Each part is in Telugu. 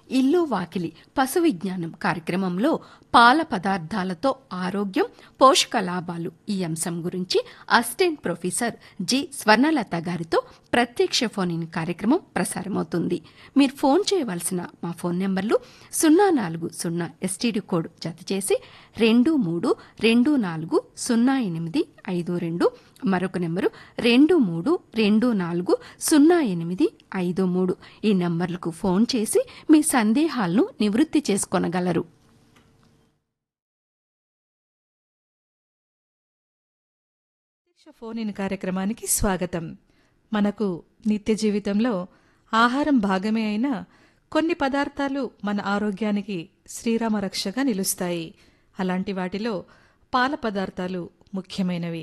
ఇల్లు వాకిలి పశు విజ్ఞానం కార్యక్రమంలో పాల పదార్థాలతో ఆరోగ్యం పోషక లాభాలు ఈ అంశం గురించి అసిస్టెంట్ ప్రొఫెసర్ జి స్వర్ణలత గారితో ప్రత్యక్ష ఫోన్ ఇన్ కార్యక్రమం ప్రసారమవుతుంది మీరు ఫోన్ చేయవలసిన మా ఫోన్ నెంబర్లు సున్నా నాలుగు సున్నా ఎస్టీడీ కోడ్ జత చేసి రెండు మూడు రెండు నాలుగు సున్నా ఎనిమిది ఐదు రెండు మరొక నెంబరు రెండు మూడు రెండు నాలుగు సున్నా ఎనిమిది ఐదు మూడు ఈ నంబర్లకు ఫోన్ చేసి మీ సందేహాలను నివృత్తి చేసుకొనగలరు ప్రత్యక్ష ఫోన్ ఇన్ కార్యక్రమానికి స్వాగతం మనకు నిత్య జీవితంలో ఆహారం భాగమే అయినా కొన్ని పదార్థాలు మన ఆరోగ్యానికి శ్రీరామ రక్షగా నిలుస్తాయి అలాంటి వాటిలో పాల పదార్థాలు ముఖ్యమైనవి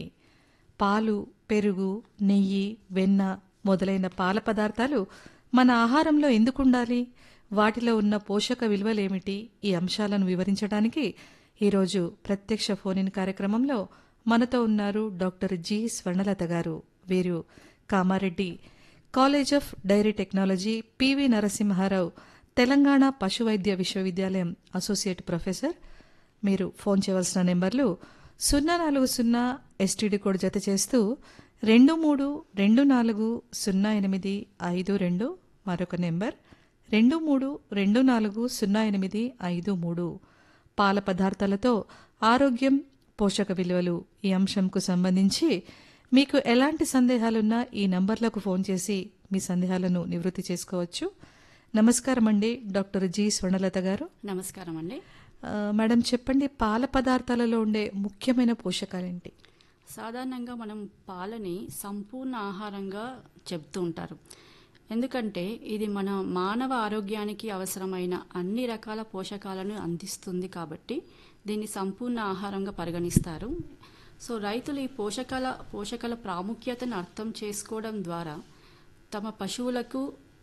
పాలు పెరుగు నెయ్యి వెన్న మొదలైన పాల పదార్థాలు మన ఆహారంలో ఎందుకు ఉండాలి వాటిలో ఉన్న పోషక విలువలేమిటి ఈ అంశాలను వివరించడానికి ఈరోజు ప్రత్యక్ష ఫోన్ ఇన్ కార్యక్రమంలో మనతో ఉన్నారు డాక్టర్ జి స్వర్ణలత గారు వీరు Kamareddy college of dairy technology PV Narasimha Rao Telangana పశువైద్య విశ్వవిద్యాలయం అసోసియేట్ ప్రొఫెసర్ మీరు ఫోన్ చేయవలసిన నెంబర్లు సున్నా నాలుగు సున్నా ఎస్టీడీ కోడ్ జత చేస్తూ రెండు మూడు రెండు నాలుగు సున్నా ఎనిమిది ఐదు రెండు మరొక నెంబర్ రెండు మూడు రెండు నాలుగు సున్నా ఎనిమిది ఐదు మూడు పాల పదార్థాలతో ఆరోగ్యం పోషక విలువలు ఈ అంశంకు సంబంధించి మీకు ఎలాంటి సందేహాలున్నా ఈ నంబర్లకు ఫోన్ చేసి మీ సందేహాలను నివృత్తి చేసుకోవచ్చు నమస్కారం అండి డాక్టర్ జి స్వర్ణలత గారు నమస్కారం అండి ఆ, మేడం చెప్పండి పాల పదార్థాలలో ఉండే ముఖ్యమైన పోషకాలేంటి సాధారణంగా మనం పాలని సంపూర్ణ ఆహారంగా చెప్తూ ఉంటారు ఎందుకంటే ఇది మన మానవ ఆరోగ్యానికి అవసరమైన అన్ని రకాల పోషకాలను అందిస్తుంది కాబట్టి దీన్ని సంపూర్ణ ఆహారంగా పరిగణిస్తారు సో రైతులు ఈ పోషకాల పోషకాల ప్రాముఖ్యతను అర్థం చేసుకోవడం ద్వారా తమ పశువులకు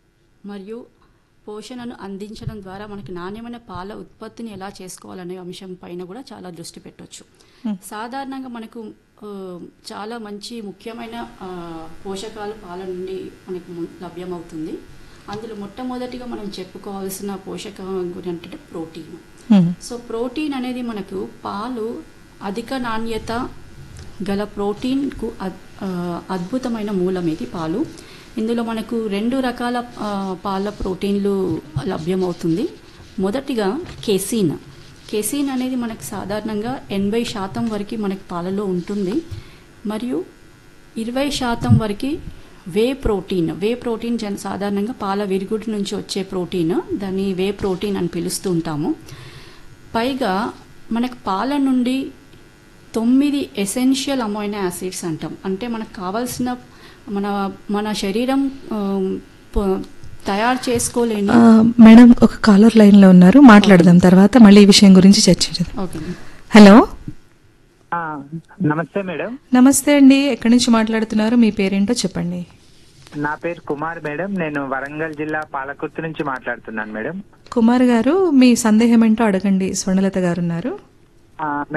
మరియు పోషణను అందించడం ద్వారా మనకి నాణ్యమైన పాల ఉత్పత్తిని ఎలా చేసుకోవాలనే అంశం పైన కూడా చాలా దృష్టి పెట్టొచ్చు సాధారణంగా మనకు ఆ, చాలా మంచి ముఖ్యమైన ఆ, పోషకాలు పాల నుండి మనకు ము- లభ్యమవుతుంది అందులో మొట్టమొదటిగా మనం చెప్పుకోవాల్సిన పోషకం గురించి అంటే ప్రోటీన్ హ్మ్. సో ప్రోటీన్ అనేది మనకు పాలు అధిక నాణ్యత గల ప్రోటీన్కు అద్- ఆ, అద్భుతమైన మూలం ఇది పాలు ఇందులో మనకు రెండు రకాల ఆ, పాల ప్రోటీన్లు లభ్యమవుతుంది మొదటిగా కెసిన్ కెసిన్ అనేది మనకు సాధారణంగా ఎనభై శాతం వరకు మనకి పాలలో ఉంటుంది మరియు ఇరవై శాతం వరకు వే ప్రోటీన్ వే ప్రోటీన్ జన్ సాధారణంగా పాల విరుగుడి నుంచి వచ్చే ప్రోటీన్ దాన్ని వే ప్రోటీన్ అని పిలుస్తూ ఉంటాము పైగా మనకు పాల నుండి తొమ్మిది ఎసెన్షియల్ అమైనో యాసిడ్స్ అంటాం అంటే మనకు కావాల్సిన మన మన శరీరం ఆ, ప- తయారు చేసుకోలేని ఆ, మేడం ఒక కాలర్ లైన్ లో ఉన్నారు మాట్లాడదాం తర్వాత మళ్ళీ ఈ విషయం గురించి చర్చించదాం ఓకే హలో ఆ, నమస్తే మేడం నమస్తే అండి ఎక్కడి నుంచి మాట్లాడుతున్నారు మీ పేరేంటో చెప్పండి నా పేరు కుమార్ మేడం నేను వరంగల్ జిల్లా పాలకుర్తి నుంచి మాట్లాడుతున్నాను మేడం కుమార్ గారు మీ సందేహం ఏంటో అడగండి స్వర్ణలత గారు ఉన్నారు ఆ,